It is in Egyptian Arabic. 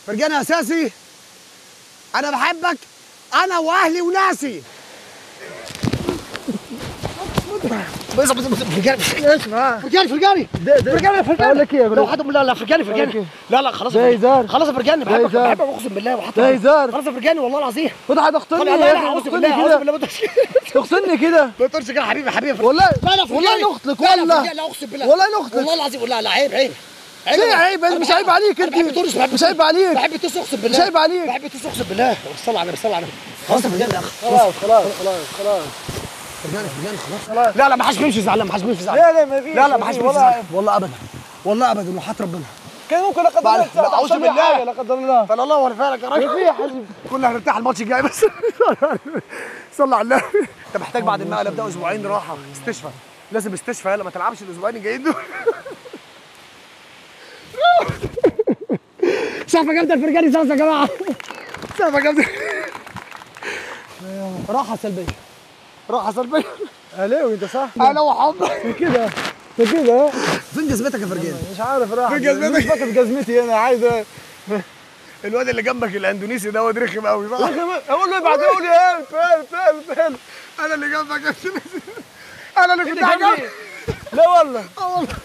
فرجاني اساسي انا بحبك انا واهلي وناسي بس بس بس فرجاني فرجاني فرجاني فرجاني فرجاني اقول لك ايه لو حد لا لا فرجاني أقول لك فرجاني إيه؟ لا لا خلاص ده يا فرجاني. هزار. خلاص يا فرجاني ده بحبك هزار. بحبك اقسم بالله وحتى ده هزار. خلاص يا فرجاني والله العظيم وده هتخطني لا يا لا اخي اعوذ تخطني بالله اعوذ كده بالله ما تقولش تخصني كده ما تقولش كده حبيبي حبيبي والله لا لا والله فرجاني. نختك لا لا والله فرجاني، لا اقسم بالله والله نختك والله العظيم لا لا عيب عيب ليه عيب مش عيب عليك أنا بحب انت تونس بحب مش عيب عليك بحب تونس اقسم بالله مش عيب عليك. بحب تونس اقسم بالله صلى على النبي صلى على النبي خلاص يا فرجاني خلاص خلاص خلاص خلاص فرجاني فرجاني خلاص لا لا ما حدش بيمشي زعلان ما حدش بيمشي زعلان لا لا ما فيش لا لا ما حدش بيمشي والله زعلان والله ابدا والله ابدا وحياة ربنا كان ممكن لا قدر بعد- الله لا تعوذ تحصل لي بالله. حاجة، لا قدر الله فلا الله ولا فالك يا راجل في يا حبيبي كنا هنرتاح الماتش الجاي بس صلى على النبي انت محتاج بعد المقلب ابدا اسبوعين راحه استشفى لازم استشفى يلا ما تلعبش الاسبوعين الجايين دول شافه جامده الفرجاني صوص يا جماعه شافه جامده راحه سلبيه راحه سلبيه الاوي انت صح انا وحب كده ده كده فين جزمتك يا فرجاني مش عارف راح في جزمتك؟ مش فاكر جزمتي انا عايز الواد اللي جنبك الاندونيسي ده واد رخم قوي صح اقول له بعدين يقول لي هلب هلب هلب هلب انا اللي جنبك يا انا اللي كنت هجنب لا والله اه والله